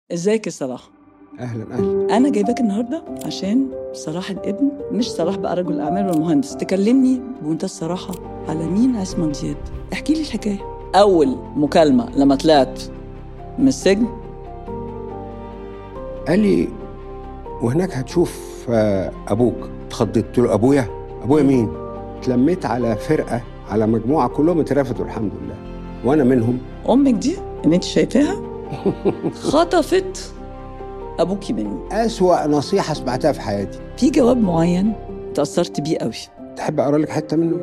ازيك يا صلاح اهلا اهلا انا جايباك النهارده عشان صلاح الابن مش صلاح بقى رجل اعمال ولا مهندس تكلمني بمنتهى الصراحه على مين عصمت دياب احكي لي الحكايه اول مكالمه لما طلعت من السجن قال لي وهناك هتشوف آه، ابوك اتخضيت قلت له ابويا ابويا مين اتلميت على فرقه على مجموعه كلهم اترفدوا الحمد لله وانا منهم امك دي اللي انت شايفاها خطفت ابوكي مني اسوا نصيحه سمعتها في حياتي في جواب معين تاثرت بيه قوي تحب اقرا لك حته منه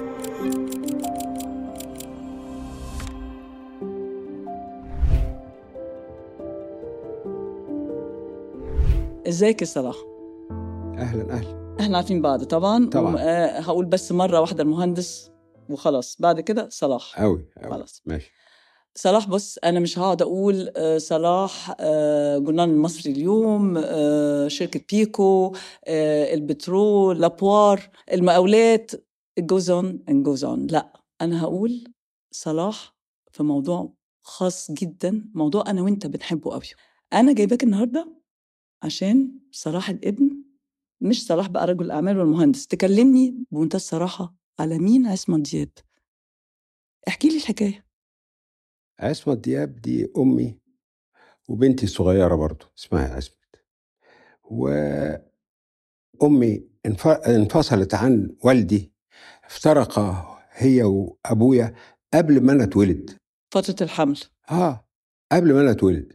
ازيك يا صلاح اهلا اهلا احنا عارفين بعض طبعا طبعاً. وم- آه، هقول بس مره واحده المهندس وخلاص بعد كده صلاح قوي قوي خلاص ماشي صلاح بص انا مش هقعد اقول آه، صلاح آه، جورنال المصري اليوم آه، شركه بيكو آه، البترول لابوار المقاولات الجوزون جوزون لا انا هقول صلاح في موضوع خاص جدا موضوع انا وانت بنحبه قوي انا جايباك النهارده عشان صلاح الابن مش صلاح بقى رجل اعمال ولا مهندس تكلمني بمنتهى الصراحه على مين عصمت دياب احكي لي الحكايه عصمت دياب دي امي وبنتي الصغيره برضو اسمها عصمت وامي انف- انفصلت عن والدي افترقا هي وابويا قبل ما انا اتولد فتره الحمل اه قبل ما انا اتولد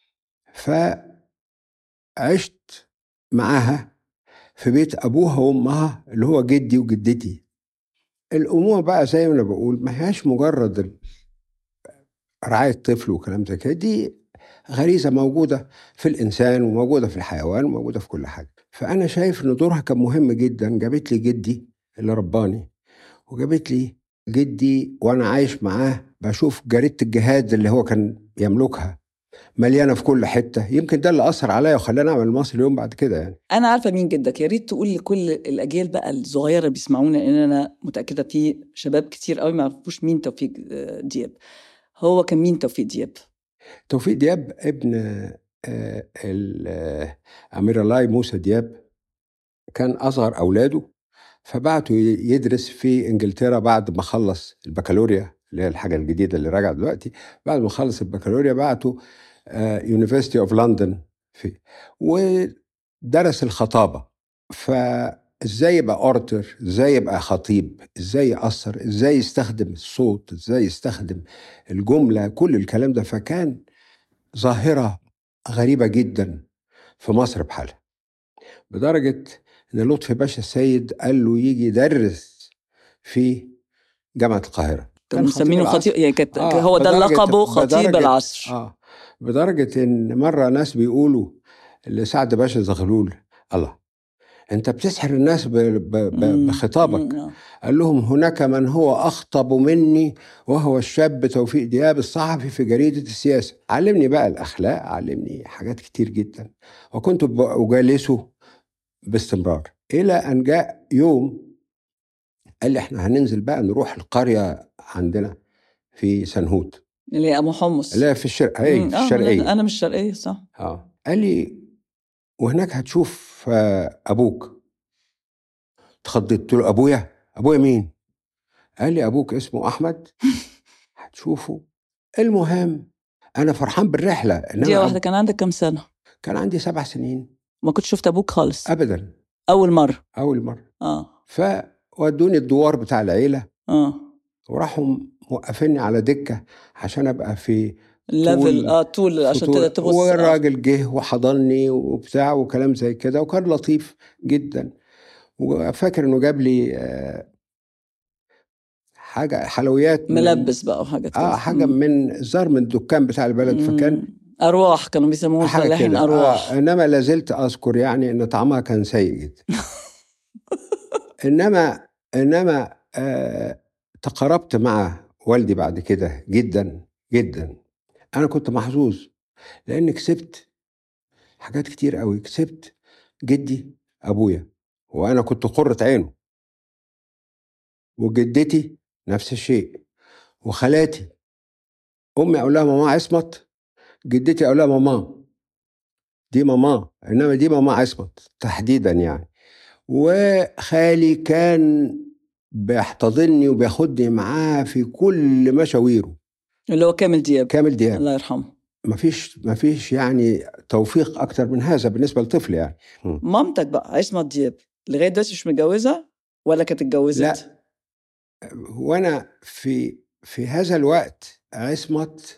فعشت معاها في بيت ابوها وامها اللي هو جدي وجدتي الامومه بقى زي ما انا بقول ما هياش مجرد ال- رعايه طفل وكلام زي كده دي غريزه موجوده في الانسان وموجوده في الحيوان وموجوده في كل حاجه فانا شايف ان دورها كان مهم جدا جابت لي جدي اللي رباني وجابت لي جدي وانا عايش معاه بشوف جريده الجهاد اللي هو كان يملكها مليانه في كل حته يمكن ده اللي اثر عليا وخلاني اعمل مصر اليوم بعد كده يعني انا عارفه مين جدك يا ريت تقول لكل الاجيال بقى الصغيره اللي بيسمعونا لان انا متاكده في شباب كتير قوي ما يعرفوش مين توفيق آه، دياب هو كان مين توفيق دياب توفيق دياب ابن آه، ال- آه، امير الله موسى دياب كان اصغر اولاده فبعته يدرس في انجلترا بعد ما خلص البكالوريا اللي هي الحاجه الجديده اللي راجعه دلوقتي بعد ما خلص البكالوريا بعته يونيفرستي اوف لندن في ودرس الخطابه فازاي يبقى اورتر ازاي يبقى خطيب ازاي يأثر ازاي يستخدم الصوت ازاي يستخدم الجمله كل الكلام ده فكان ظاهره غريبه جدا في مصر بحالها بدرجه ان لطفي باشا السيد قال له يجي يدرس في جامعه القاهره كانوا خطيب مسمينه العصر. خطيب يعني كانت آه، هو ده بدرجة- لقبه خطيب بدرجة- العصر اه بدرجه ان مره ناس بيقولوا لسعد باشا زغلول الله انت بتسحر الناس ب- ب- ب- مم. بخطابك مم، آه. قال لهم هناك من هو اخطب مني وهو الشاب توفيق دياب الصحفي في جريده السياسه علمني بقى الاخلاق علمني حاجات كتير جدا وكنت ب- اجالسه باستمرار الى ان جاء يوم قال لي احنا هننزل بقى نروح القريه عندنا في سنهوت اللي هي ابو حمص اللي هي في الشرق هي مم، في آه، الشرقيه انا مش شرقيه صح اه قال لي وهناك هتشوف آه، ابوك اتخضيت قلت له ابويا ابويا مين قال لي ابوك اسمه احمد هتشوفه المهم انا فرحان بالرحله دي انما واحده كان عندك كام سنه كان عندي سبع سنين ما كنت شفت ابوك خالص ابدا اول مره اول مره اه فودوني الدوار بتاع العيله اه وراحوا موقفيني على دكه عشان ابقى في الليفل اه طول عشان فطور. تقدر تبص آه. والراجل جه وحضني وبتاع وكلام زي كده وكان لطيف جدا وفاكر انه جاب لي آه، حاجه حلويات من- ملبس بقى وحاجات كده اه حاجه مم. من الزار من الدكان بتاع البلد فكان مم. ارواح كانوا بيسموها حاجه فلاحين كده ارواح آه انما لازلت اذكر يعني ان طعمها كان سيء جدا انما انما آه تقربت مع والدي بعد كده جدا جدا انا كنت محظوظ لان كسبت حاجات كتير قوي كسبت جدي ابويا وانا كنت قرة عينه وجدتي نفس الشيء وخالاتي امي اقول لها ماما عصمت جدتي اقول لها ماما دي ماما انما دي ماما عصمت تحديدا يعني وخالي كان بيحتضني وبياخدني معاه في كل مشاويره اللي هو كامل دياب كامل دياب الله يرحمه ما فيش ما فيش يعني توفيق اكتر من هذا بالنسبه لطفل يعني مامتك بقى عصمت دياب لغايه دلوقتي مش متجوزه ولا كانت اتجوزت؟ لا وانا في في هذا الوقت عصمت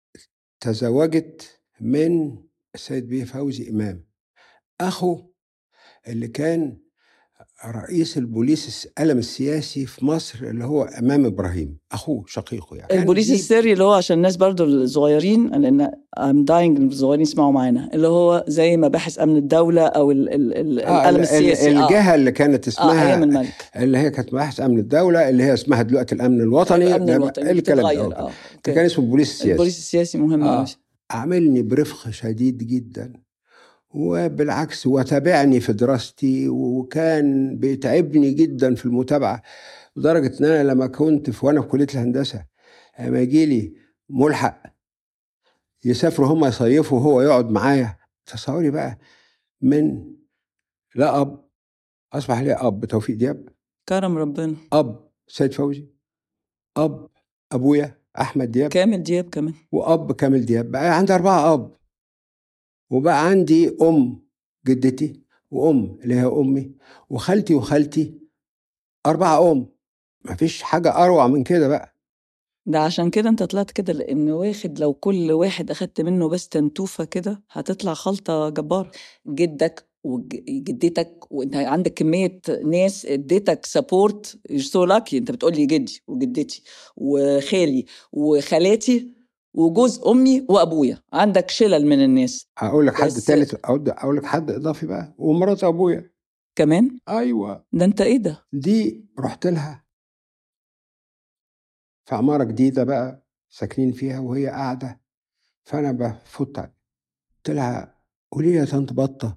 تزوجت من السيد بيه فوزي امام اخو اللي كان رئيس البوليس القلم السياسي في مصر اللي هو امام ابراهيم اخوه شقيقه يعني البوليس كان السري اللي هو عشان الناس برضو الصغيرين لان ام داينج الصغيرين يسمعوا معانا اللي هو زي مباحث امن الدوله او ال ال ال آه القلم ال- السياسي ال- الجهه اللي كانت اه اسمها ايام الملك اللي هي كانت مباحث امن الدوله اللي هي اسمها دلوقتي الامن الوطني الامن ده- الوطني الكلام بتتغير ده اه ده أوكي. كان اسمه البوليس السياسي البوليس السياسي مهم آه. قوي عاملني برفق شديد جدا وبالعكس وتابعني في دراستي وكان بيتعبني جدا في المتابعه لدرجه ان انا لما كنت في وانا في كليه الهندسه لما يجي لي ملحق يسافروا هم يصيفوا وهو يقعد معايا تصوري بقى من لا اب اصبح لي اب توفيق دياب كرم ربنا اب سيد فوزي اب ابويا احمد دياب كامل دياب كمان واب كامل دياب بقى عندي اربعه اب وبقى عندي ام جدتي وام اللي هي امي وخالتي وخالتي اربعه ام مفيش حاجه اروع من كده بقى ده عشان كده انت طلعت كده لان واخد لو كل واحد اخدت منه بس تنتوفه كده هتطلع خلطه جباره جدك وجدتك وانت عندك كميه ناس اديتك سبورت سو لاكي انت بتقول لي جدي وجدتي وخالي وخالاتي وجوز امي وابويا عندك شلل من الناس اقول لك حد بس- ثالث اقول اقول لك حد اضافي بقى ومرات ابويا كمان ايوه ده انت ايه ده دي رحت لها في عماره جديده بقى ساكنين فيها وهي قاعده فانا بفوت عليها. قلت لها قولي لي يا طنط بطه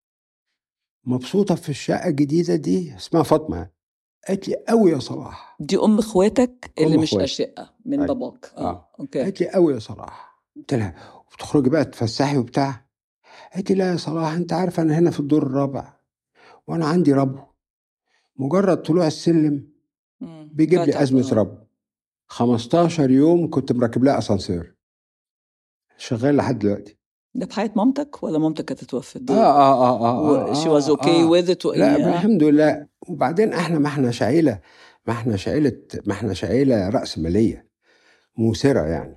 مبسوطه في الشقه الجديده دي اسمها فاطمه يعني. قالت لي قوي يا صلاح دي ام اخواتك اللي أم مش إخواتي. اشقه من أيوة. باباك آه. اوكي قالت لي قوي يا صلاح قلت لها وبتخرجي بقى تفسحي وبتاع قالت لي لا يا صلاح انت عارف انا هنا في الدور الرابع وانا عندي رب مجرد طلوع السلم مم. بيجيب لي بتعب، ازمه آه. رب 15 يوم كنت مركب لها اسانسير شغال لحد دلوقتي ده في حياه مامتك ولا مامتك كانت اتوفت؟ اه اه اه اه, آه, شي واز اوكي آه. وذ ات لا الحمد لله وبعدين احنا ما احنا عيله ما احنا عيله ما احنا عيله راس ماليه موسره يعني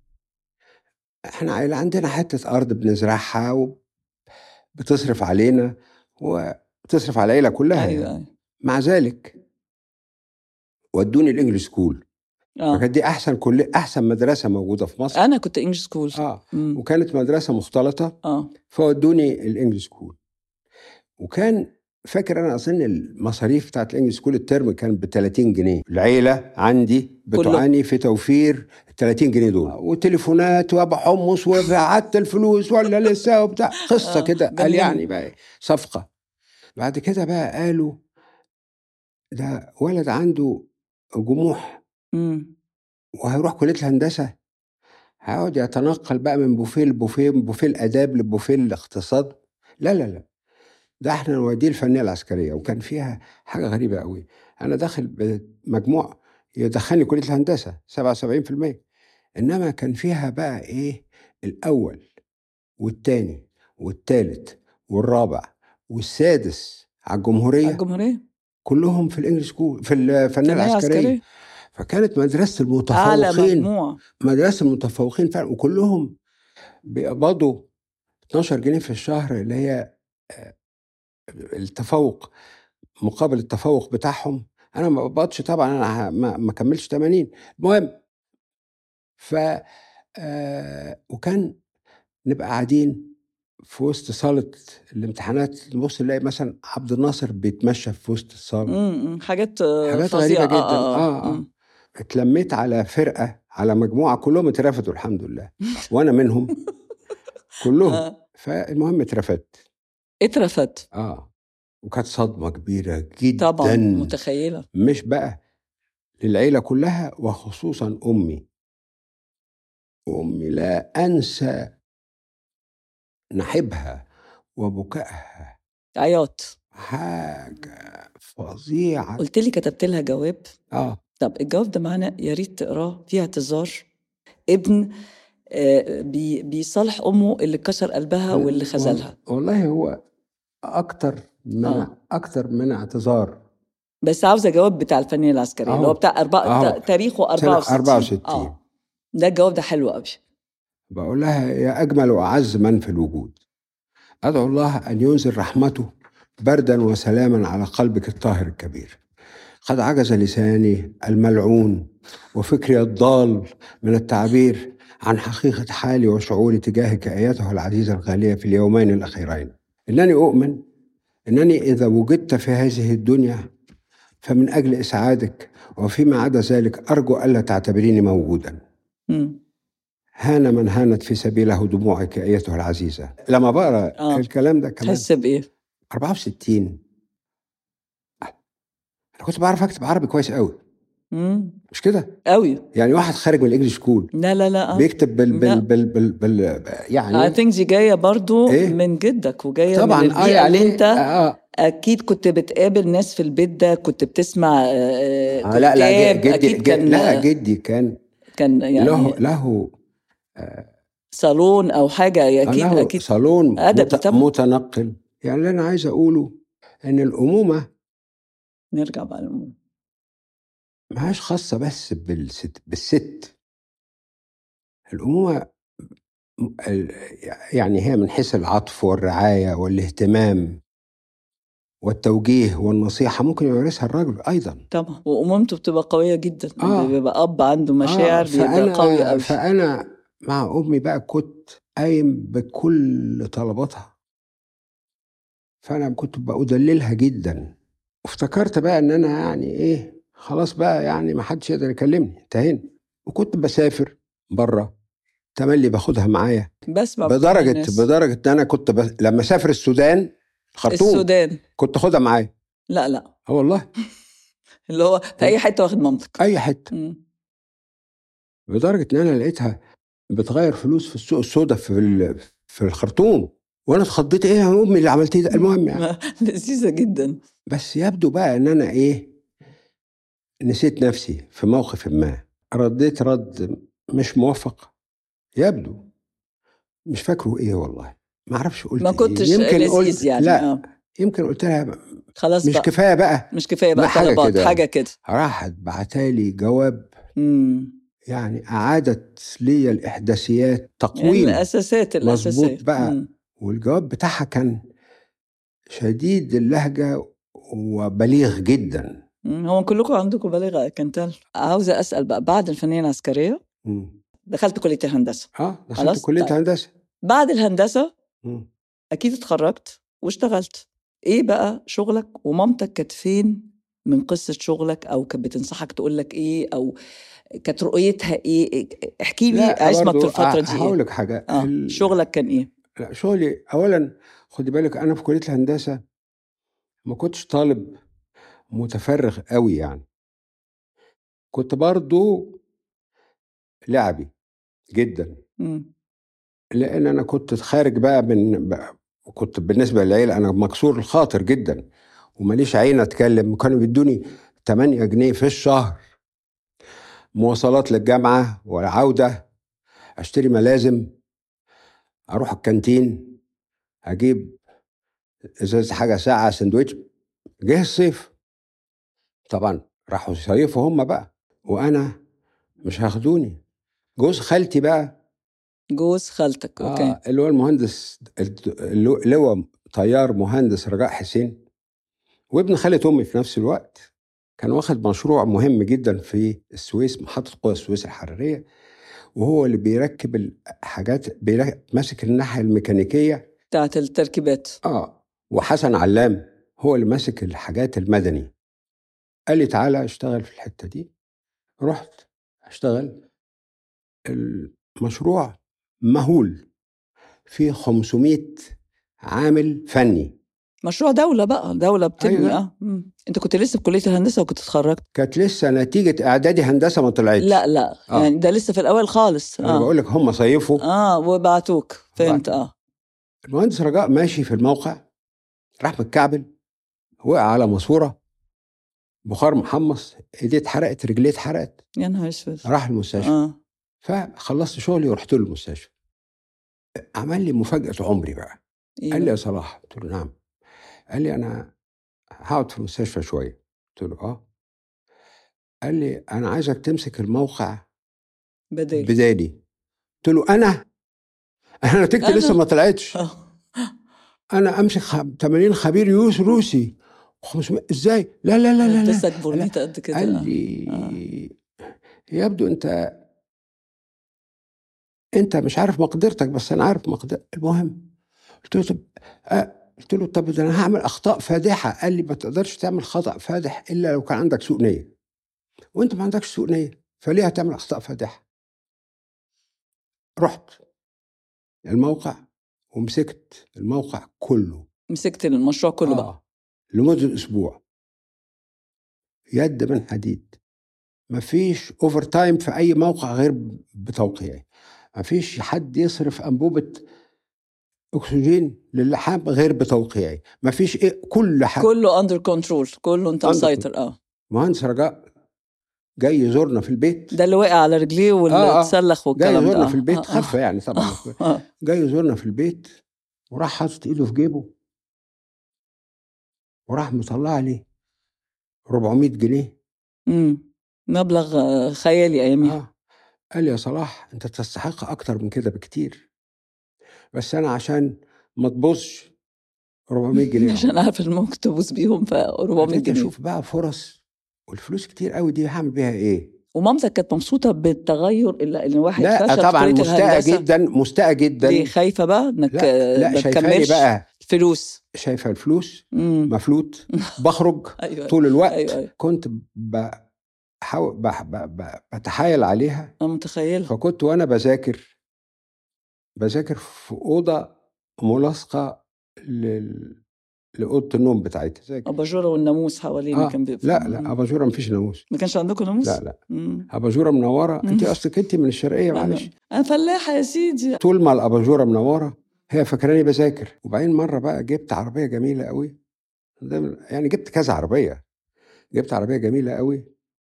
احنا عيله عندنا حته ارض بنزرعها وبتصرف علينا وبتصرف على العيله كلها ايوه يعني. ايوه مع ذلك ودوني الانجليش سكول اه فكانت دي احسن كل احسن مدرسه موجوده في مصر انا كنت انجلش سكول اه مم. وكانت مدرسه مختلطه اه فودوني الانجليش سكول وكان فاكر انا اظن المصاريف بتاعت الانجليش سكول الترم كان ب 30 جنيه العيله عندي بتعاني في توفير ال 30 جنيه دول وتليفونات وابو حمص وقعدت الفلوس ولا لسه وبتاع قصه آه، كده قال جميل. يعني بقى إيه، صفقه بعد كده بقى قالوا ده ولد عنده جموح مم. وهيروح كليه الهندسه هيقعد يتنقل بقى من بوفيه لبوفيه من بوفيه الاداب لبوفيه الاقتصاد لا لا لا ده احنا نوديه الفنيه العسكريه وكان فيها حاجه غريبه قوي انا داخل بمجموع يدخلني كليه الهندسه 77% انما كان فيها بقى ايه الاول والتاني والتالت والرابع والسادس على الجمهوريه على الجمهوريه كلهم في الانجليش سكول في الفنيه فنية العسكريه عسكرية. فكانت مدرسه اعلى المتفوقين مجموع مدرسه المتفوقين فعلا وكلهم بيقبضوا 12 جنيه في الشهر اللي هي آه، التفوق مقابل التفوق بتاعهم انا ما بقبضش طبعا انا ه- ما, ما كملش 80 المهم ف آه، وكان نبقى قاعدين في وسط صاله الامتحانات نبص نلاقي مثلا عبد الناصر بيتمشى في وسط الصاله مم. حاجات آه، حاجات فظيعة. غريبة جدا. اه آه، آه. مم. اتلميت على فرقه على مجموعه كلهم اترفدوا الحمد لله وانا منهم كلهم آه. فالمهم اترفدت اترفدت اه وكانت صدمه كبيره جدا طبعا متخيله مش بقى للعيله كلها وخصوصا امي امي لا انسى نحبها وبكائها عياط حاجة فظيعة قلت لي كتبت لها جواب اه طب الجواب ده معانا يا ريت تقراه فيه اعتذار ابن آه، بي بيصالح امه اللي كسر قلبها واللي خذلها والله هو اكتر من آه. اكتر من اعتذار بس عاوزه جواب بتاع الفنيه العسكريه اللي هو أهو. بتاع أربعة أهو. تاريخه 64 64. اه ده الجواب ده حلو قوي بقول لها يا اجمل واعز من في الوجود ادعو الله ان ينزل رحمته بردا وسلاما على قلبك الطاهر الكبير قد عجز لساني الملعون وفكري الضال من التعبير عن حقيقة حالي وشعوري تجاهك أيتها العزيزة الغالية في اليومين الأخيرين إنني أؤمن أنني إذا وجدت في هذه الدنيا فمن أجل إسعادك وفيما عدا ذلك أرجو ألا تعتبريني موجودا مم. هان من هانت في سبيله دموعك أيتها العزيزة لما بقرأ آه. الكلام ده كمان تحس بايه 64 أنا كنت بعرف أكتب عربي كويس قوي مم. مش كده قوي يعني واحد خارج من الإنجليش سكول لا لا لا بيكتب بال لا. بال بال بال, بال I يعني think دي جاية برضو إيه؟ من جدك وجاية طبعا من اه البيئة يعني اللي انت اه اكيد كنت بتقابل ناس في البيت ده كنت بتسمع آه، آه لا لا كتاب، جدي اكيد جدي كان لا جدي كان كان يعني له له صالون او حاجة اكيد له اكيد صالون أدبي مت- طبعا. متنقل يعني اللي انا عايز اقوله ان الامومه نرجع بقى للأمور. ماهاش خاصه بس بالست بالست الامومه م- ال- يعني هي من حيث العطف والرعايه والاهتمام والتوجيه والنصيحه ممكن يمارسها الرجل ايضا طبعا وامومته بتبقى قوية جدا آه. بيبقى اب عنده مشاعر آه بيبقى قوي فأنا قوي فأنا مع أمي بقى كنت قايم بكل طلباتها فأنا كنت بأدللها جدا وافتكرت بقى إن أنا يعني إيه خلاص بقى يعني ما حدش يقدر يكلمني انتهينا وكنت بسافر بره تملي باخدها معايا بسمع من بدرجة الناس. بدرجة إن أنا كنت ب... لما أسافر السودان خرطوم السودان كنت أخدها معايا لا لا اه والله اللي هو في اي حته واخد مامتك أي حتة مم. لدرجه ان انا لقيتها بتغير فلوس في السوق السوداء في ال- في الخرطوم وانا اتخضيت ايه يا امي اللي عملتيه ده المهم يعني لذيذه جدا بس يبدو بقى ان انا ايه نسيت نفسي في موقف ما رديت رد مش موفق يبدو مش فاكره ايه والله ما اعرفش قلت ما إيه. كنتش يمكن لذيذ قلت يعني لا آه. يمكن قلت لها خلاص مش بقى كفايه بقى مش كفايه بقى لا، حاجة طلبات كده. حاجه كده راحت بعتالي جواب مم. يعني اعادت لي الاحداثيات يعني تقويم الاساسات الاساسيه مظبوط بقى. مم. والجواب بتاعها كان شديد اللهجة وبليغ جدا مم. هو كلكم عندكم بلاغه كنتال عاوزه اسال بقى بعد الفنيه العسكريه مم. دخلت كليه الهندسه اه دخلت خلاص؟ كلية طيب. هندسة بعد الهندسه مم. اكيد اتخرجت واشتغلت ايه بقى شغلك ومامتك كانت فين من قصه شغلك او كانت بتنصحك تقول لك ايه او كانت رؤيتها ايه احكي لي لا عصمك برضو في الفتره دي هقول ايه لك حاجة اه ال- شغلك كان ايه لا شغلي أولا خدي بالك أنا في كلية الهندسة ما كنتش طالب متفرغ قوي يعني كنت برضو لعبي جدا مم. لان انا كنت خارج بقى من بقى كنت بالنسبه للعيله انا مكسور الخاطر جدا وماليش عين اتكلم كانوا بيدوني 8 جنيه في الشهر مواصلات للجامعه والعوده اشتري ملازم اروح الكانتين اجيب ازازه حاجه ساعه سندوتش جه الصيف طبعا راحوا يصيفوا هم بقى وانا مش هاخدوني جوز خالتي بقى جوز خالتك اوكي آه اللي هو المهندس اللي اللي هو طيار مهندس رجاء حسين وابن خالة أمي في نفس الوقت كان واخد مشروع مهم جدا في السويس محطة قوى السويس الحرارية وهو اللي بيركب الحاجات بيركب ماسك الناحية الميكانيكية بتاعت التركيبات اه وحسن علام هو اللي ماسك الحاجات المدني قال لي تعالى اشتغل في الحتة دي رحت اشتغل المشروع مهول فيه 500 عامل فني مشروع دولة بقى دولة بتبني أيوة. اه مم. انت كنت لسه في كلية الهندسة وكنت اتخرجت كانت لسه نتيجة إعدادي هندسة ما طلعتش لا لا آه. يعني ده لسه في الأول خالص أنا اه بقول لك هم صيفوا اه وبعتوك فهمت اه المهندس رجاء ماشي في الموقع راح متكعبل وقع على ماسوره بخار محمص ايديه اتحرقت رجليه اتحرقت يا نهار اسود راح المستشفى اه فخلصت شغلي ورحت له المستشفى عمل لي مفاجاه عمري بقى إيه قال لي بقى؟ يا صلاح قلت له نعم قال لي انا هقعد في المستشفى شويه قلت له اه قال لي انا عايزك تمسك الموقع بدال بدالي قلت له انا انا نتيجتي أنا؟ لسه ما طلعتش اه انا امسك خ- 80 خبير يوس روسي 500 ازاي لا لا لا لا, لا. تسك بورنيتا قد كده قال آه. لي يبدو انت انت مش عارف مقدرتك بس انا عارف مقدر المهم قلت له طب آه، قلت له طب ده انا هعمل اخطاء فادحه قال لي ما تقدرش تعمل خطا فادح الا لو كان عندك سوء نيه وانت ما عندكش سوء نيه فليه هتعمل اخطاء فادحه رحت الموقع ومسكت الموقع كله مسكت المشروع كله بقى آه. لمده اسبوع يد من حديد مفيش اوفر تايم في اي موقع غير بتوقيعي مفيش حد يصرف انبوبه اكسجين للحام غير بتوقيعي مفيش إيه كل حاجه كله اندر كنترول كله انت Under مسيطر اه مهندس رجاء جاي يزورنا في البيت ده اللي وقع على رجليه واللي آه، آه. اتسلخ جاي والكلام ده يزورنا آه. في البيت آه، خفه يعني طبعا آه. آه. جاي يزورنا في البيت وراح حاطط ايده في جيبه وراح مطلع لي 400 جنيه مم. مبلغ آه، خيالي اياميها آه. قال لي يا صلاح انت تستحق اكتر من كده بكتير بس انا عشان ما تبوظش 400 جنيه عشان عارف ان ممكن تبوس بيهم ف 400 ابتديت جنيه اشوف بقى فرص والفلوس كتير قوي دي هعمل بيها ايه ومامتك كانت مبسوطه بالتغير اللي اللي واحد لا فشل طبعا في كليه مستاء الهندسه جدا مستاء جدا ليه خايفه بقى انك لا آه، لا ما شايفاني تكملش بقى فلوس شايفه الفلوس مم. مفلوت بخرج ايوه طول الوقت ايوه ايوه كنت بحاول بح- ب- ب- بتحايل عليها انا متخيله فكنت وانا بذاكر بذاكر في اوضه ملاصقه لل... لاوضه النوم بتاعتها زي كده. اباجوره والناموس حوالينا آه، كان بيبقى لا لا اباجوره مفيش ناموس ما كانش عندكم ناموس؟ لا لا مم. اباجوره منوره انت مم. اصلك انت من الشرقيه معلش انا فلاحه يا سيدي طول ما الاباجوره منوره هي فاكراني بذاكر وبعدين مره بقى جبت عربيه جميله قوي ده من- يعني جبت كذا عربيه جبت عربيه جميله قوي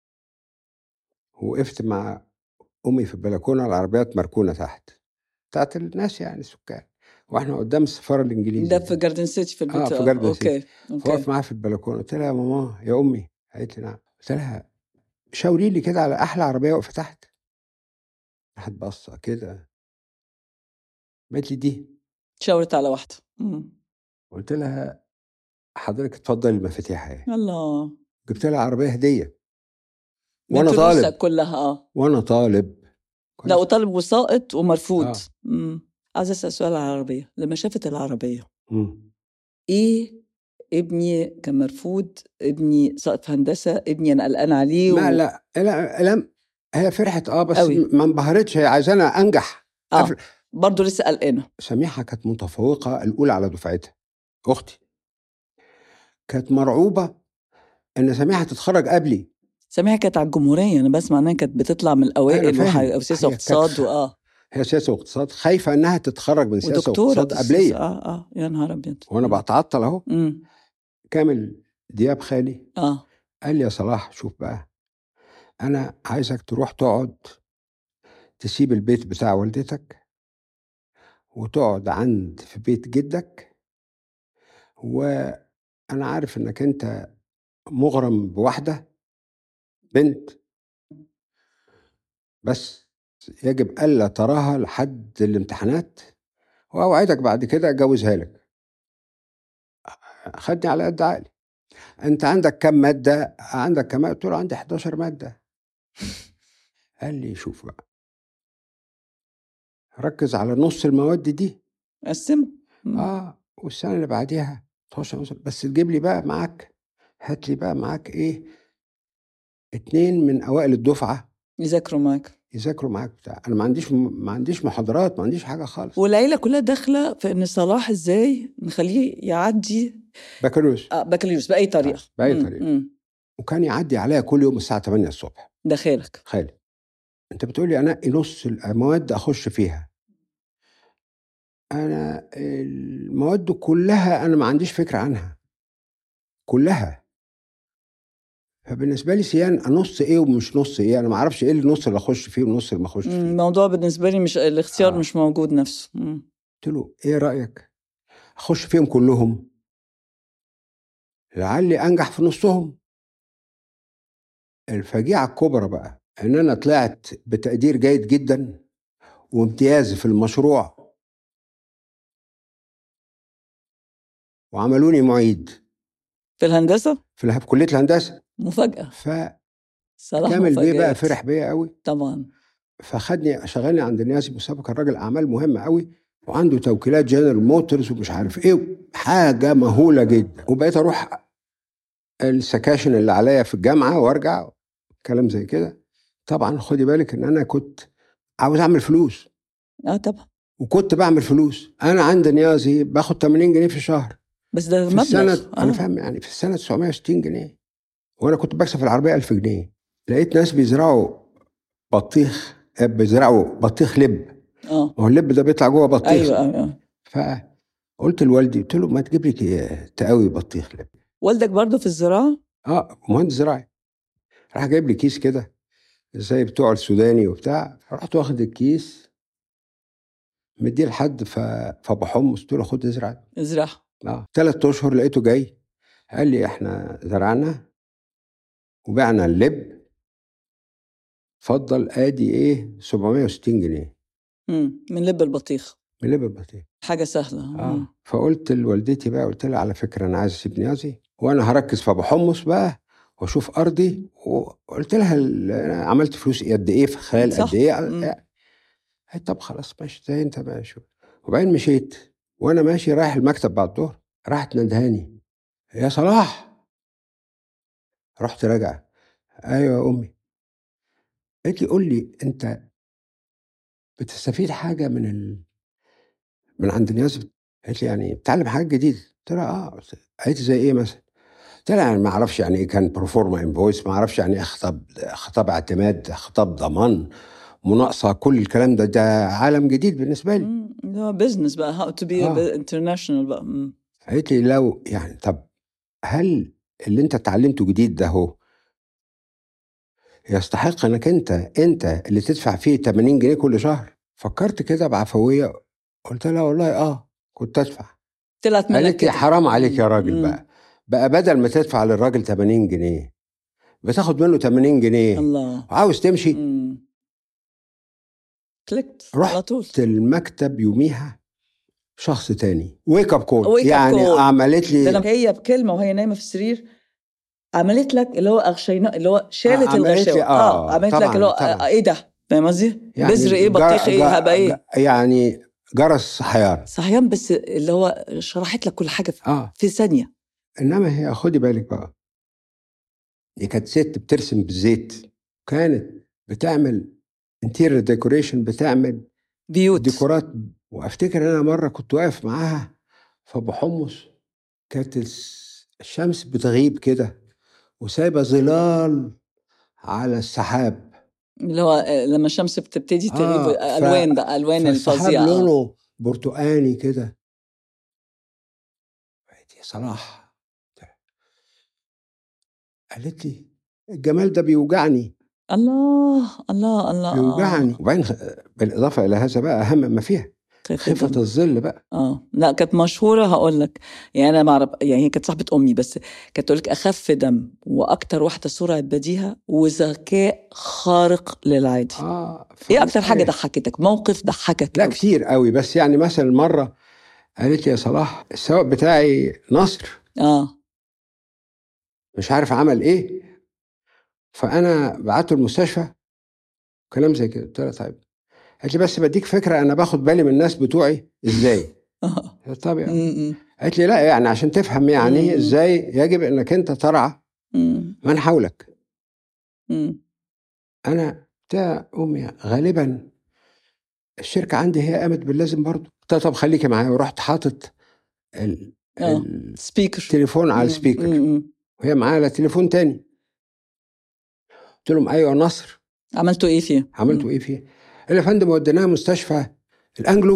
وقفت مع امي في البلكونه العربيات مركونه تحت بتاعت الناس يعني السكان واحنا قدام السفاره الانجليزيه ده في جاردن سيتي في البيت آه، في جاردن اوكي فوقف اوكي معاها في البلكونه قلت لها يا ماما يا امي قالت لي نعم قلت لها شاوري لي كده على احلى عربيه واقفه تحت راحت باصه كده قالت لي دي شاورت على واحده مم. قلت لها حضرتك اتفضلي المفاتيح اهي الله جبت لها عربيه هديه من وانا فلوسك طالب كلها اه وانا طالب لا وطالب وساقط ومرفوض آه. مم. عايز اسال سؤال على العربيه لما شافت العربيه مم. ايه ابني كان مرفوض ابني ساقط في هندسه ابني انا قلقان عليه لا لا لا لا هي فرحت اه بس أوي. ما انبهرتش هي عايزانا انجح اه قفل. برضه لسه قلقانه سميحه كانت متفوقه الاولى على دفعتها اختي كانت مرعوبه ان سميحه تتخرج قبلي سامحة كانت على الجمهوريه انا بسمع انها كانت بتطلع من الاوائل أنا فاهم. وح- وسياسه هي واقتصاد كانت- واه هي سياسه واقتصاد خايفه انها تتخرج من سياسه ودكتوره واقتصاد في قبليه السياسة. اه اه يا نهار ابيض وانا بتعطل اهو امم كامل دياب خالي اه قال لي يا صلاح شوف بقى انا عايزك تروح تقعد تسيب البيت بتاع والدتك وتقعد عند في بيت جدك وانا عارف انك انت مغرم بواحده بنت بس يجب الا تراها لحد الامتحانات واوعدك بعد كده اجوزها لك خدني على قد عقلي انت عندك كم ماده عندك كم قلت له عندي 11 ماده قال لي شوف بقى ركز على نص المواد دي قسمه مم. اه والسنه اللي بعديها 12 مثلا بس تجيب لي بقى معاك هات لي بقى معاك ايه اتنين من اوائل الدفعه يذاكروا معاك يذاكروا معاك بتاع انا ما عنديش ما عنديش محاضرات ما عنديش حاجه خالص والعيله كلها داخله في ان صلاح ازاي نخليه يعدي بكالوريوس آه بكالوريوس باي طريقه بأي مم. طريقة. مم. وكان يعدي عليا كل يوم الساعه 8 الصبح ده خيرك خالي انت بتقول لي انقي نص المواد اخش فيها انا المواد كلها انا ما عنديش فكره عنها كلها فبالنسبه لي سيان نص ايه ومش نص ايه انا ما اعرفش ايه النص اللي اخش فيه والنص اللي ما اخش مم، فيه الموضوع بالنسبه لي مش الاختيار آه. مش موجود نفسه مم. قلت له ايه رايك اخش فيهم كلهم لعلي انجح في نصهم الفجيعه الكبرى بقى ان انا طلعت بتقدير جيد جدا وامتياز في المشروع وعملوني معيد في الهندسه في اله- في كليه الهندسه مفاجاه فكامل صراحه بيه بقى مفاجآت. فرح بيا قوي طبعا فخدني شغلني عند نيازي مصطفى كان راجل اعمال مهم قوي وعنده توكيلات جنرال موتورز ومش عارف ايه حاجه مهوله جدا وبقيت اروح السكاشن اللي عليا في الجامعه وارجع كلام زي كده طبعا خدي بالك ان انا كنت عاوز اعمل فلوس اه طبعا وكنت بعمل فلوس انا عند نيازي باخد 80 جنيه في الشهر بس ده في مبلغ السنه آه. انا فاهم يعني في السنه 960 جنيه وانا كنت بكسب في العربيه 1000 جنيه لقيت ناس بيزرعوا بطيخ آه، بيزرعوا بطيخ لب اه ما هو اللب ده بيطلع جوه بطيخ ايوه ايوه فقلت لوالدي قلت له ما تجيب لي كي- تقاوي بطيخ لب والدك برضه في الزراعه اه مهندس زراعي راح جايب لي كيس كده زي بتوع السوداني وبتاع فرحت واخد الكيس مديه لحد ف... فابو حمص قلت له خد ازرع ازرع اه ثلاث اشهر لقيته جاي قال لي احنا زرعنا وبعنا اللب اتفضل ادي ايه 760 جنيه مم. من لب البطيخ من لب البطيخ حاجه سهله اه مم. فقلت لوالدتي بقى قلت لها على فكره انا عايز اسيب نيازي وانا هركز في ابو حمص بقى واشوف ارضي وقلت لها ال- أنا عملت فلوس قد ايه في خلال صح. قد ايه مم. قالت طب خلاص ماشي زي انت بقى شوف وبعدين مشيت وانا ماشي رايح المكتب بعد الظهر راحت ندهاني يا صلاح رحت راجع ايوه يا امي قالت لي قول لي انت بتستفيد حاجه من ال... من عند ناس قالت لي يعني بتعلم حاجات جديده قلت لها اه قالت لي زي ايه مثلا قلت لها يعني ما اعرفش يعني ايه كان بروفورما انفويس ما اعرفش يعني ايه خطاب خطاب اعتماد خطاب ضمان مناقصه كل الكلام ده ده عالم جديد بالنسبه لي مم. ده بزنس بقى هاو تو بي آه. انترناشونال بقى مم. قالت لي لو يعني طب هل اللي انت اتعلمته جديد ده هو يستحق انك انت انت اللي تدفع فيه 80 جنيه كل شهر فكرت كده بعفويه قلت لها والله اه كنت ادفع طلعت منك قالت لي كده. حرام عليك يا راجل مم. بقى بقى بدل ما تدفع للراجل 80 جنيه بتاخد منه 80 جنيه الله وعاوز تمشي مم. كليكت رحت على طول رحت المكتب يوميها شخص تاني ويك اب كول Wake up يعني call. عملت ده لي لما هي بكلمه وهي نايمه في السرير عملت لك اللي هو اغشينا اللي هو شالت آه، عملت لي- الغشاوه آه، عملت طبعاً، لك اللي هو طبعاً. آه، ايه ده فاهم قصدي؟ بذر ايه جر- بطيخ ايه جر- هبقى ايه يعني جرس صحيان صحيان بس اللي هو شرحت لك كل حاجه في- اه في ثانيه انما هي خدي بالك بقى دي كانت ست بترسم بالزيت كانت بتعمل انتيريور ديكوريشن بتعمل بيوت ديكورات وافتكر انا مره كنت واقف معاها في ابو حمص كانت الس- الشمس بتغيب كده وسايبه ظلال على السحاب اللي هو آه، لما الشمس بتبتدي تغيب آه، آه، ف- الوان بقى الوان فالسحاب الفظيعه آه. لونه برتقاني كده قالت يا صلاح قالت لي الجمال ده بيوجعني الله الله الله آه. بيوجعني وبعدين بالاضافه الى هذا بقى اهم ما فيها خفة خفه الدم. الظل بقى اه لا كانت مشهوره هقول لك يعني انا ما اعرف يعني هي كانت صاحبه امي بس كانت تقول لك اخف دم واكتر واحده سرعه بديهه وذكاء خارق للعاده اه ايه اكتر حاجه فصحيح. ضحكتك موقف ضحكك لا أوي؟ كتير قوي بس يعني مثلا مره قالت لي يا صلاح السواق بتاعي نصر اه مش عارف عمل ايه فانا بعته المستشفى كلام زي كده قلت لها طيب قالت لي بس بديك فكره انا باخد بالي من الناس بتوعي ازاي اه قلت لها طب يعني م- قالت لي لا يعني عشان تفهم يعني مم. ازاي يجب انك انت ترعى م- من حولك م- انا بتاع امي غالبا الشركه عندي هي قامت باللازم برضه قلت لها طب خليكي معايا ورحت حاطط ال- آه. ال- سبيكر التليفون على م- السبيكر م- م. وهي معايا على تليفون تاني قلت لهم ايوه يا نصر عملتوا ايه فيه؟ عملتوا ايه فيه؟ قال لي يا فندم وديناها مستشفى الانجلو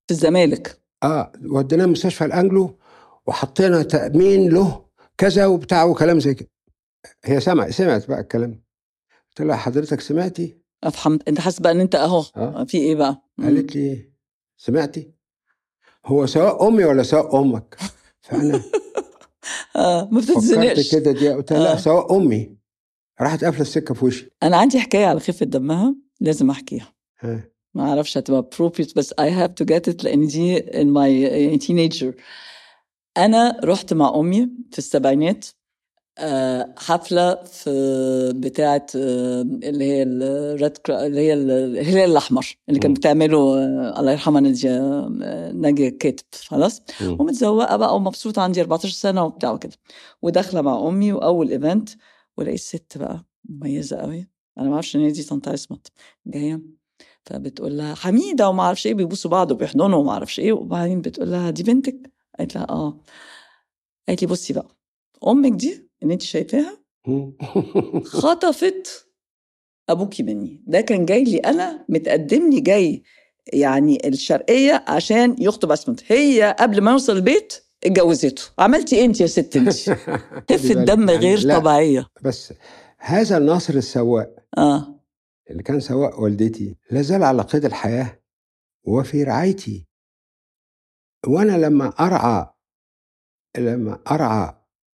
في الزمالك اه وديناه مستشفى الانجلو وحطينا تامين له كذا وبتاع وكلام زي كده هي سمع سمعت بقى الكلام قلت لها حضرتك سمعتي افهم انت حاسس بقى ان انت اهو آه. في ايه بقى مم. قالت لي سمعتي هو سواء امي ولا سواء امك فانا اه ما فكرت بتتزنقش كده دي قلت لها آه. لا سواء امي راحت قافله السكه في وشي انا عندي حكايه على خفه دمها لازم احكيها ها. ما اعرفش هتبقى appropriate بس I have to get it لان دي in my teenager انا رحت مع امي في السبعينات آه، حفله في بتاعه آه، اللي هي الريد اللي هي الهلال الاحمر اللي كان مم. بتعمله آه، الله يرحمها ناديه آه، ناجيه كاتب خلاص مم. ومتزوقه بقى ومبسوطه عندي 14 سنه وبتاع وكده وداخله مع امي واول ايفنت ولقيت ست بقى مميزه قوي انا ما اعرفش ان هي دي طنط عصمت جايه فبتقول لها حميده وما اعرفش ايه بيبوسوا بعض وبيحضنوا وما اعرفش ايه وبعدين بتقول لها دي بنتك قالت لها اه قالت لي بصي بقى امك دي اللي انت شايفاها مم. خطفت ابوكي مني ده كان جاي لي انا متقدم لي جاي يعني الشرقيه عشان يخطب اسمت هي قبل ما يوصل البيت اتجوزته عملتي إيه انت يا ست انت خفه دم يعني غير لا، طبيعيه بس هذا الناصر السواق اه اللي كان سواق والدتي لا زال على قيد الحياة وفي رعايتي وأنا لما أرعى لما أرعى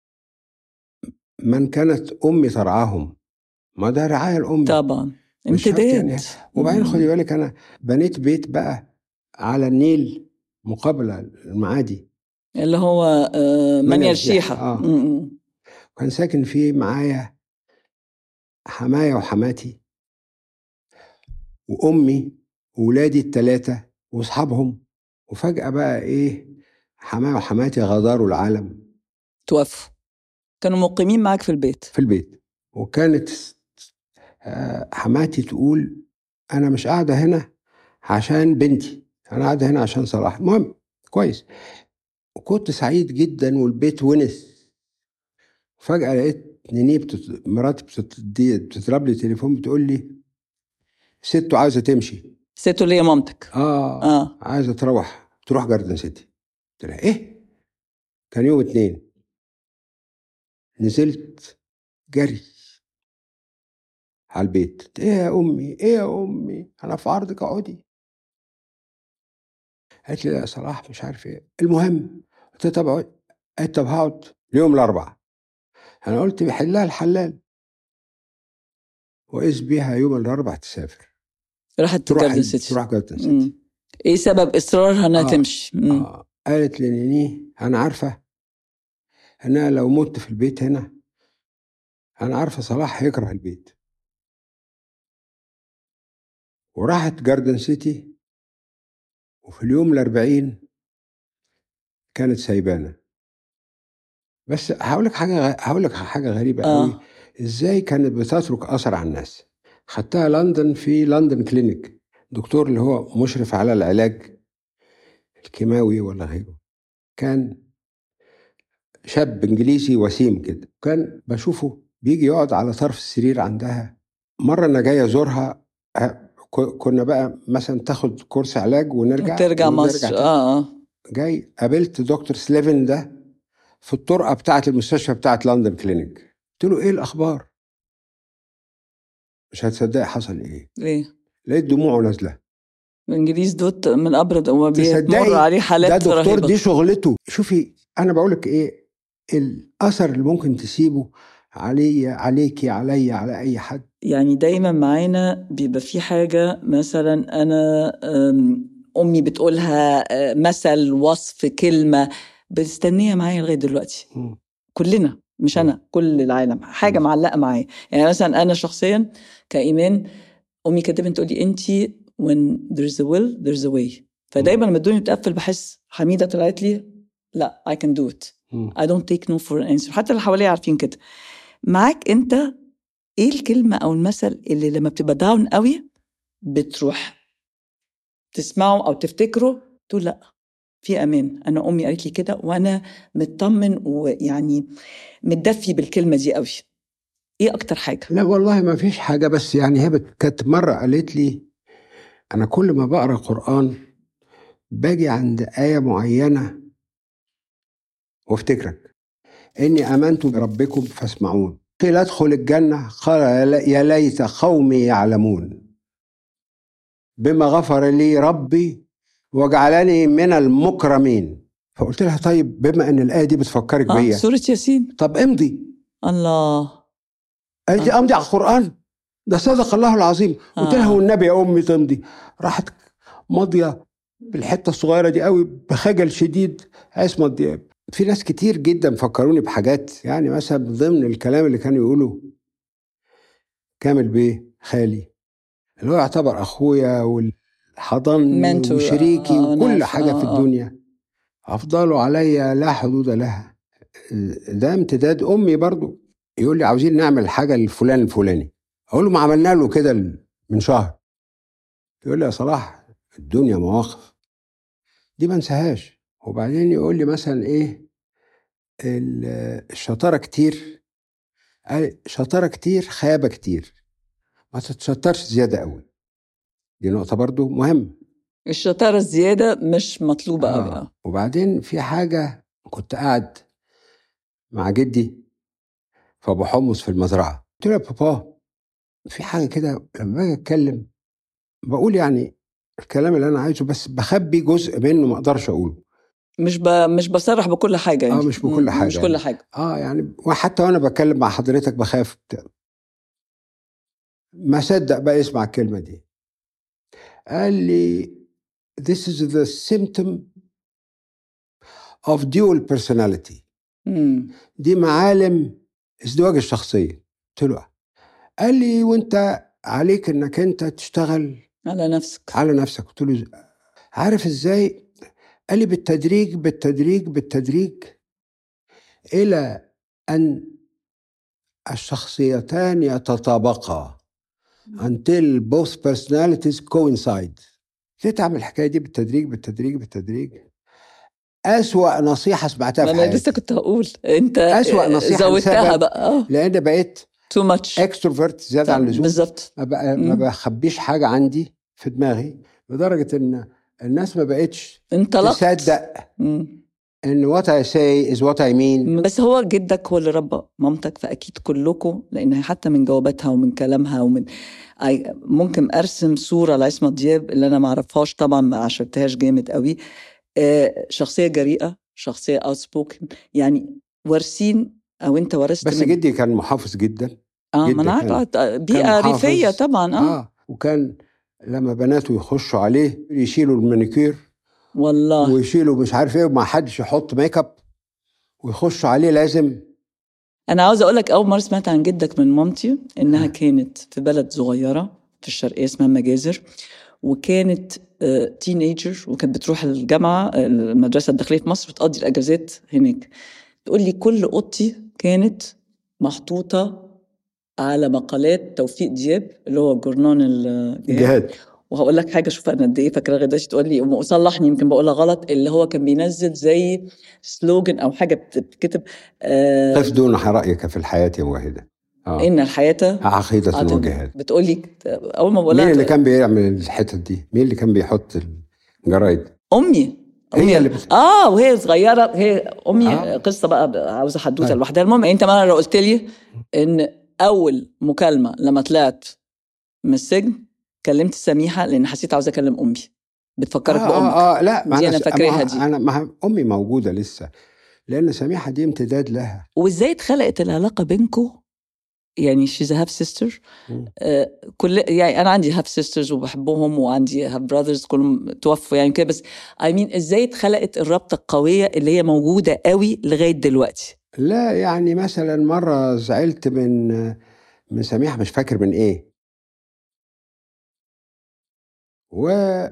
من كانت أمي ترعاهم ما ده رعاية الأم طبعا مش شرط امتداد يعني. وبعدين مم. خدي بالك أنا بنيت بيت بقى على النيل مقابل المعادي اللي هو آه منيا منيا الشيحة. الشيحه آه. م- م. كان ساكن فيه معايا حماية وحماتي وأمي وولادي التلاتة وأصحابهم وفجأة بقى إيه حماية وحماتي غادروا العالم توفوا كانوا مقيمين معاك في البيت في البيت وكانت آه، حماتي تقول أنا مش قاعدة هنا عشان بنتي أنا قاعدة هنا عشان صلاح المهم كويس وكنت سعيد جدا والبيت ونس فجأة لقيت نيني بتت... مراتي بتدي... بتضرب لي تليفون بتقول لي سته عايزة تمشي سته اللي هي مامتك اه, اه عايزة تروح تروح جاردن سيتي قلت لها ايه كان يوم اتنين نزلت جري على البيت قلت ايه يا امي ايه يا امي انا في عرضك اقعدي قالت لي لا يا صلاح مش عارف ايه المهم قلت لها طب اقعد قالت طب هقعد اليوم الاربعاء انا قلت بيحلها الحلال واذ بيها يوم الاربعاء تسافر راحت تروح جاردن سيتي تروح جاردن سيتي مم. ايه سبب اصرارها انها آه. تمشي مم. آه. قالت لنيني انا عارفه ان انا لو مت في البيت هنا انا عارفه صلاح هيكره البيت وراحت جاردن سيتي وفي اليوم الأربعين كانت سايبانه بس هقول لك حاجه هقول لك حاجه غريبه آه. قوي ازاي كانت بتترك اثر على الناس خدتها لندن في لندن كلينيك دكتور اللي هو مشرف على العلاج الكيماوي ولا غيره كان شاب انجليزي وسيم كده كان بشوفه بيجي يقعد على طرف السرير عندها مره انا جاي ازورها ه- ك- كنا بقى مثلا تاخد كورس علاج ونرجع ترجع ونرجع مصر تاني. اه اه جاي قابلت دكتور سليفن ده في الطرقه بتاعه المستشفى بتاعه لندن كلينيك قلت له ايه الاخبار مش هتصدقي حصل ايه ليه لقيت دموعه نازله الانجليز دوت من ابرد وما تصدقي بيمر عليه ده حالات دكتور رهيبه دي شغلته شوفي انا بقول لك ايه الاثر اللي ممكن تسيبه علي عليكي عليا على اي حد يعني دايما معانا بيبقى في حاجة مثلا أنا أم، أمي بتقولها أه، مثل وصف كلمة بستنيها معايا لغاية دلوقتي مم. كلنا مش أنا كل العالم حاجة مم. معلقة معايا يعني مثلا أنا شخصيا كإيمان أمي كانت دايما تقول لي أنت when there's a will there's a way فدايما لما الدنيا بتقفل بحس حميدة طلعت لي لا I can do it مم. I don't take no for an answer حتى اللي حواليا عارفين كده معاك انت ايه الكلمة او المثل اللي لما بتبقى داون قوي بتروح تسمعه او تفتكره تقول لا في امان انا امي قالت لي كده وانا مطمن ويعني متدفي بالكلمة دي قوي ايه اكتر حاجة لا والله ما فيش حاجه بس يعني هي بت- كانت مره قالت لي انا كل ما بقرا قران باجي عند آية معينة وافتكرك إني آمنت بربكم فاسمعون قيل ادخل الجنة قال يا ليت قومي يعلمون بما غفر لي ربي وجعلني من المكرمين فقلت لها طيب بما ان الايه دي بتفكرك آه بيا سورة ياسين طب امضي الله قالت لي آه. امضي على القران ده صدق الله العظيم قلت لها آه. والنبي يا امي تمضي راحت ماضيه بالحته الصغيره دي قوي بخجل شديد عصمت دياب في ناس كتير جدا فكروني بحاجات يعني مثلا من ضمن الكلام اللي كانوا يقولوا كامل بيه خالي اللي هو يعتبر اخويا والحضن Mentor. وشريكي آه، أنا وكل عارفة. حاجه في آه، آه. الدنيا افضلوا عليا لا حدود لها ده امتداد امي برضو يقول لي عاوزين نعمل حاجه للفلان الفلاني اقول له ما عملنا له كده من شهر يقول لي يا صلاح الدنيا مواقف دي ما انساهاش وبعدين يقول لي مثلا ايه ال- الشطاره كتير قال شطاره كتير خيابه كتير ما تتشطرش زياده قوي دي نقطه برضو مهمه الشطارة الزيادة مش مطلوبة قوي آه. آه. وبعدين في حاجة كنت قاعد مع جدي في أبو حمص في المزرعة قلت له يا بابا في حاجة كده لما باجي أتكلم بقول يعني الكلام اللي أنا عايزه بس بخبي جزء منه ما أقدرش أقوله مش ب... مش بصرح بكل حاجة يعني آه، مش بكل م- حاجة مش يعني. كل حاجة آه يعني وحتى وأنا بتكلم مع حضرتك بخاف بتاع. ما صدق بقى يسمع الكلمة دي قال لي This is the symptom of dual personality مم. دي معالم ازدواج الشخصية قلت له آه. قال لي وانت عليك انك انت تشتغل على نفسك على نفسك قلت له عارف ازاي قال لي بالتدريج بالتدريج بالتدريج الى ان الشخصيتان يتطابقا until both personalities coincide ليه تعمل الحكايه دي بالتدريج بالتدريج بالتدريج أسوأ نصيحة سمعتها ما في انا حياتي لسه كنت هقول انت أسوأ نصيحة زودتها لسبب. بقى اه لأن بقيت تو ماتش اكستروفرت زيادة عن اللزوم بالظبط ما, بقى ما مم. بخبيش حاجة عندي في دماغي لدرجة إن الناس ما بقتش انطلقت تصدق مم. إن what I say is what I mean بس هو جدك هو اللي ربى مامتك فاكيد كلكم لان حتى من جواباتها ومن كلامها ومن أي- ممكن ارسم صوره لعصمت دياب اللي انا ما اعرفهاش طبعا ما عشرتهاش جامد قوي آه، شخصيه جريئه شخصيه اوتسبوكن يعني وارثين او انت ورثت بس من- جدي كان محافظ جدا اه جداً ما انا كان- عارفه بيئه محافظ. ريفيه طبعا اه, آه وكان لما بناته يخشوا عليه يشيلوا المانيكير والله ويشيلوا مش عارف ايه وما حدش يحط ميك اب ويخشوا عليه لازم انا عاوزه اقول لك اول مره سمعت عن جدك من مامتي انها كانت في بلد صغيره في الشرقيه اسمها مجازر وكانت تينيجر وكانت بتروح الجامعه آه، المدرسه الداخليه في مصر بتقضي الاجازات هناك تقول لي كل اوضتي كانت محطوطه على مقالات توفيق دياب اللي هو جورنان الجهاد جهاد وهقول لك حاجه شوف انا قد ايه فاكره لغايه دلوقتي تقول لي وصلحني يمكن بقولها غلط اللي هو كان بينزل زي سلوجن او حاجه بتتكتب آه قف دون رايك في الحياه يا واحده اه ان الحياه عقيده عدم. وجهاد بتقول لي اول ما بقولها مين اللي كان بيعمل الحتت دي؟ مين اللي كان بيحط الجرايد؟ امي هي أمي اللي بت... اه وهي صغيره هي امي آه. آه. قصه بقى عاوزه حدوته أيوة. لوحدها المهم انت مره قلت لي ان اول مكالمه لما طلعت من السجن كلمت سميحه لان حسيت عاوزه اكلم امي بتفكرك آه, بامك آه, اه لا ما دي أنا أنا فاكراها ما- دي. انا ما امي موجوده لسه لان سميحه دي امتداد لها وازاي اتخلقت العلاقه بينكم يعني شيز هاف سيستر مم. كل يعني انا عندي هاف سيسترز وبحبهم وعندي هاف براذرز كلهم توفوا يعني كده بس اي مين ازاي اتخلقت الرابطه القويه اللي هي موجوده قوي لغايه دلوقتي لا يعني مثلا مره زعلت من من سميحه مش فاكر من ايه و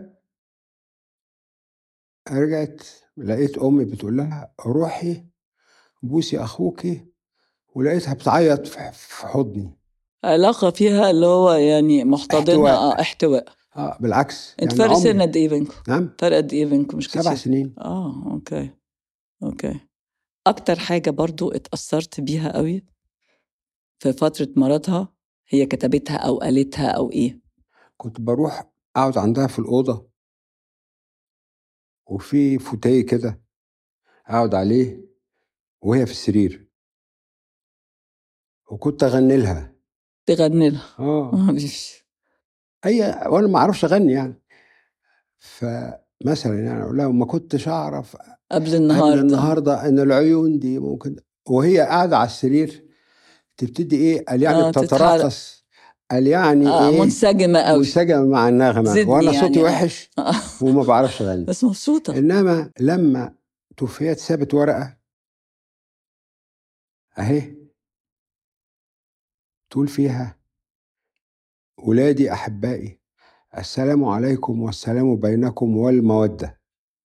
رجعت لقيت امي بتقول لها روحي بوسي اخوكي ولقيتها بتعيط في في حضني علاقه فيها اللي هو يعني محتضنه احتواء. اه احتواء اه بالعكس انت يعني فرق عمري- سن قد ايه بينكم؟ نعم فرق قد ايه بينكم مش سبع كتير سنين اه اوكي اوكي اكتر حاجه برضو اتاثرت بيها قوي في فتره مرضها هي كتبتها او قالتها او ايه كنت بروح اقعد عندها في الاوضه وفي فوتيه كده اقعد عليه وهي في السرير وكنت اغني لها تغني لها اه آه، بيش. اي وانا ما اعرفش اغني يعني فمثلا يعني اقول لها ما كنتش اعرف قبل قبل النهارده النهارده ان العيون دي ممكن وهي قاعده على السرير تبتدي ايه قال يعني آه، بتتراقص قال يعني آه ايه منسجمه قوي منسجمه مع النغمه زدني وانا يعني، صوتي آه. وحش آه. وما بعرفش اغني بس مبسوطه انما لما توفيت سابت ورقه اهي تقول فيها ولادي احبائي السلام عليكم والسلام بينكم والموده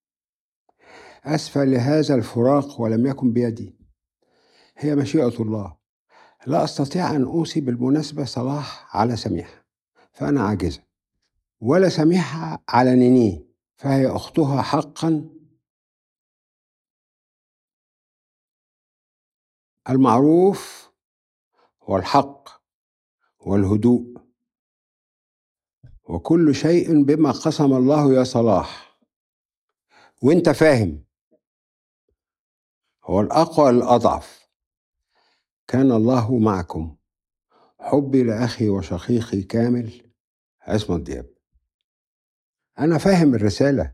اسفى لهذا الفراق ولم يكن بيدي هي مشيئه الله لا استطيع ان اوصي بالمناسبه صلاح على سميحه فانا عاجزه ولا سميحه على نينيه فهي اختها حقا المعروف هو الحق والهدوء وكل شيء بما قسم الله يا صلاح وانت فاهم هو الاقوى الاضعف كان الله معكم حبي لاخي وشقيقي كامل عصمت دياب انا فاهم الرساله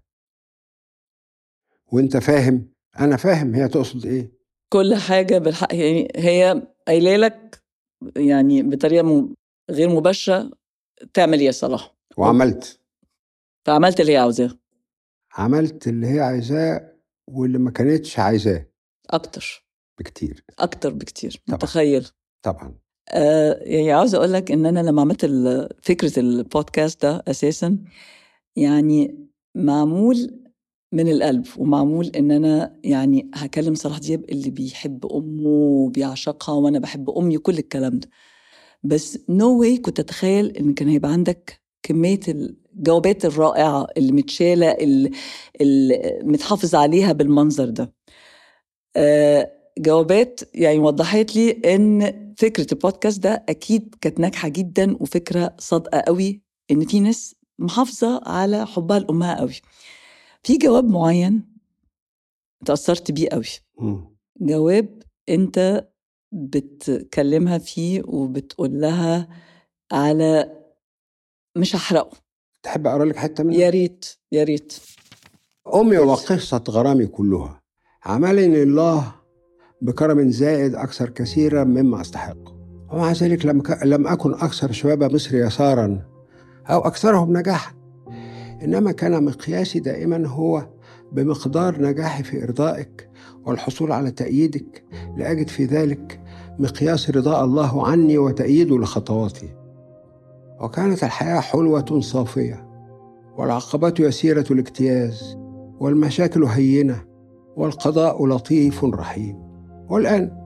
وانت فاهم انا فاهم هي تقصد ايه كل حاجه بالحق يعني هي قايله لك يعني بطريقه م- غير مباشره تعمل ايه يا صلاح وعملت فعملت اللي هي عاوزاه عملت اللي هي عايزاه واللي ما كانتش عايزاه اكتر بكتير اكتر بكتير طبعا. متخيل طبعا آه يعني عاوز اقول لك ان انا لما عملت ال- فكره البودكاست ده اساسا يعني معمول من القلب ومعمول ان انا يعني هكلم صلاح دياب اللي بيحب امه وبيعشقها وانا بحب امي وكل الكلام ده بس نو no واي كنت اتخيل ان كان هيبقى عندك كميه الجوابات الرائعه اللي متشاله اللي اللي متحافظ عليها بالمنظر ده آه، جوابات يعني وضحت لي ان فكره البودكاست ده اكيد كانت ناجحه جدا وفكره صادقه قوي ان في ناس محافظه على حبها لامها قوي في جواب معين تاثرت بيه قوي مم. جواب انت بتكلمها فيه وبتقول لها على مش هحرقه تحب اقرا لك حته منها يا ريت يا ريت امي وقصه غرامي كلها عملني الله بكرم زائد اكثر كثيرا مما استحق ومع ذلك لم ك... لم اكن اكثر شباب مصر يسارا او اكثرهم نجاحا انما كان مقياسي دائما هو بمقدار نجاحي في ارضائك والحصول على تأييدك لأجد في ذلك مقياس رضاء الله عني وتأييده لخطواتي وكانت الحياة حلوة صافية والعقبات يسيرة الاجتياز والمشاكل هينة والقضاء لطيف رحيم والآن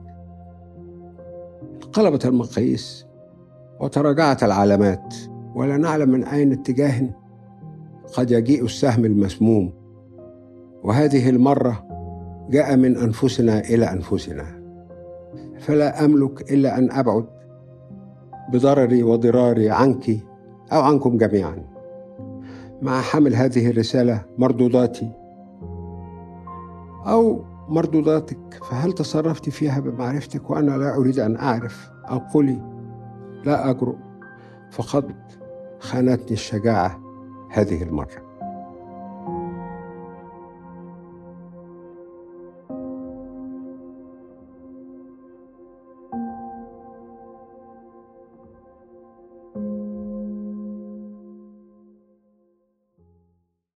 انقلبت المقاييس وتراجعت العلامات ولا نعلم من أين اتجاه قد يجيء السهم المسموم وهذه المرة جاء من أنفسنا إلى أنفسنا فلا أملك إلا أن أبعد بضرري وضراري عنك أو عنكم جميعا مع حمل هذه الرسالة مردوداتي أو مردوداتك فهل تصرفت فيها بمعرفتك وأنا لا أريد أن أعرف أو قولي لا أجرؤ فقد خانتني الشجاعة هذه المرة